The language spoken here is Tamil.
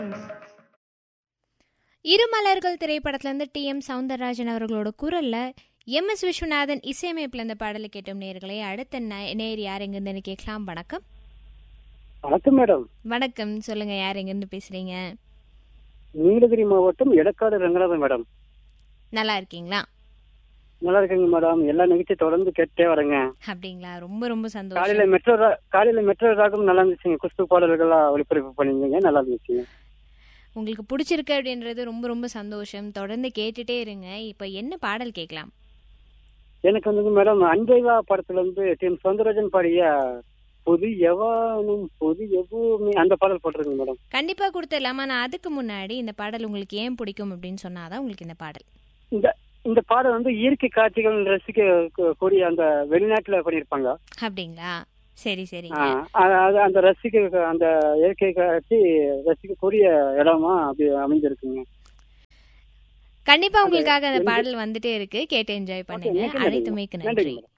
இருமலர்கள் திரைப்படத்திலேருந்து டி எம் சவுந்தரராஜன் அவர்களோட குரல்ல எம் எஸ் விஸ்வநாதன் இசையமைப்பில் இந்த பாடலை கேட்டோம் நேர்களே அடுத்த நே- நேர் யார் எங்கிருந்து கேட்கலாம் வணக்கம் வணக்கம் மேடம் வணக்கம் சொல்லுங்க யார் எங்கிருந்து பேசுறீங்க நீலகிரி மாவட்டம் எடக்காடு ரங்கநாதன் மேடம் நல்லா இருக்கீங்களா நல்லா இருக்கேங்க மேடம் எல்லா நிகழ்ச்சி தொடர்ந்து கேட்டே வரேங்க அப்படிங்களா ரொம்ப ரொம்ப காலையில சந்தோஷம் மெட்ரோ ரா- காலையில மெட்ரோ ராகம் நல்லா இருந்துச்சுங்க குஸ்து பாடல்கள்லாம் ஒளிபரப்பு பண்ணியிருந்தீங்க நல்லா இருந்துச்சுங்க உங்களுக்கு பிடிச்சிருக்கு அப்படின்றது ரொம்ப ரொம்ப சந்தோஷம் தொடர்ந்து கேட்டுட்டே இருங்க இப்போ என்ன பாடல் கேட்கலாம் எனக்கு வந்து மேடம் அன்பைவா படத்துல இருந்து டி எம் சவுந்தரராஜன் பாடிய பொது எவானும் பொது எவ்வளவுமே அந்த பாடல் போட்டிருங்க மேடம் கண்டிப்பா கொடுத்துடலாமா நான் அதுக்கு முன்னாடி இந்த பாடல் உங்களுக்கு ஏன் பிடிக்கும் அப்படின்னு சொன்னாதான் உங்களுக்கு இந்த பாடல் இந்த இந்த பாடல் வந்து இயற்கை காட்சிகள் ரசிக்க கூ- கூடிய அந்த வெளிநாட்டுல பண்ணியிருப்பாங்க அப்படிங்களா சரி ஆ, சரிங்க அது- அது அந்த ரசிக்க அந்த இயற்கை காட்சி ரசிக்கக்கூடிய இடமா அப்படி அமைஞ்சிருக்குங்க கண்டிப்பா உங்களுக்காக அந்த எனக்கு- பாடல் வந்துட்டே இருக்கு கேட்டு என்ஜாய் பண்ணுங்க நன்றி, நன்றி. அனைத்துமைக்கு நன்றி நன்றி மேடம்